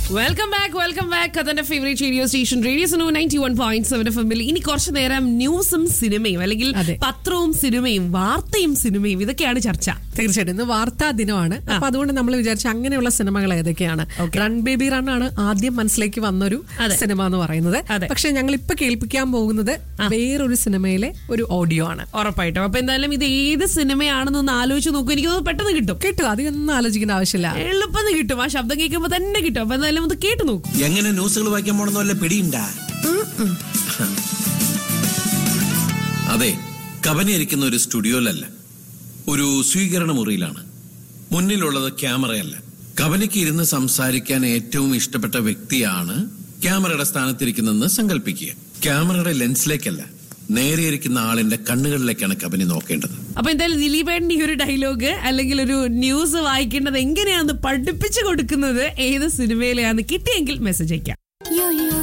Welcome back welcome back അതിന്റെ favourite radio station radio Sanu ninety one point seven F എമ്മിൽ ഇനി കുറച്ചു നേരം ന്യൂസും സിനിമയും അല്ലെങ്കിൽ അതെ. പത്രവും സിനിമയും വാർത്തയും സിനിമയും ഇതൊക്കെയാണ് ചർച്ച തീർച്ചയായിട്ടും ഇന്ന് വാർത്താ ദിനമാണ് അപ്പൊ അതുകൊണ്ട് നമ്മൾ വിചാരിച്ച അങ്ങനെയുള്ള സിനിമകൾ ഏതൊക്കെയാണ് റൺ ബേബി റൺ ആണ് ആദ്യം മനസ്സിലേക്ക് വന്നൊരു അതെ. സിനിമ എന്ന് പറയുന്നത് അതെ. പക്ഷെ ഞങ്ങൾ ഇപ്പൊ കേൾപ്പിക്കാൻ പോകുന്നത് വേറൊരു സിനിമയിലെ ഒരു ഓഡിയോ ആണ് ഉറപ്പായിട്ടും അപ്പൊ എന്തായാലും ഇത് ഏത് സിനിമയാണെന്നൊന്ന് ആലോചിച്ച് നോക്കൂ എനിക്ക് തോന്നുന്നു പെട്ടെന്ന് കിട്ടും കേട്ടു അധികം ഒന്നും ആലോചിക്കേണ്ട ആവശ്യമില്ല എളുപ്പം കിട്ടും ആ ശബ്ദം കേൾക്കുമ്പോ തന്നെ കിട്ടും അപ്പൊ എന്തായാലും ഒന്ന് കേട്ട് നോക്കൂ എങ്ങനെ ന്യൂസുകൾ വായിക്കാൻ പോണെന്ന് വല്ല പിടിയുണ്ടാ അതെ കവനിരിക്കുന്ന ഒരു സ്റ്റുഡിയോയിലല്ല ഒരു സ്വീകരണ മുറിയിലാണ് മുന്നിലുള്ളത് ക്യാമറയല്ല കവനിക്ക് ഇരുന്ന് സംസാരിക്കാൻ ഏറ്റവും ഇഷ്ടപ്പെട്ട വ്യക്തിയാണ് ക്യാമറയുടെ സ്ഥാനത്തിരിക്കുന്നതെന്ന് സങ്കല്പിക്കുക ക്യാമറയുടെ ലെൻസിലേക്കല്ല നേരെയിരിക്കുന്ന ആളിന്റെ കണ്ണുകളിലേക്കാണ് കവനി നോക്കേണ്ടത് അപ്പൊ എന്തായാലും ദിലീപേട്ടൻ ഈ ഒരു ഡയലോഗ് അല്ലെങ്കിൽ ഒരു ന്യൂസ് വായിക്കേണ്ടത് എങ്ങനെയാന്ന് പഠിപ്പിച്ചു കൊടുക്കുന്നത് ഏത് സിനിമയിലെയാന്ന് കിട്ടിയെങ്കിൽ മെസ്സേജ് അയക്കാം Yo, yo,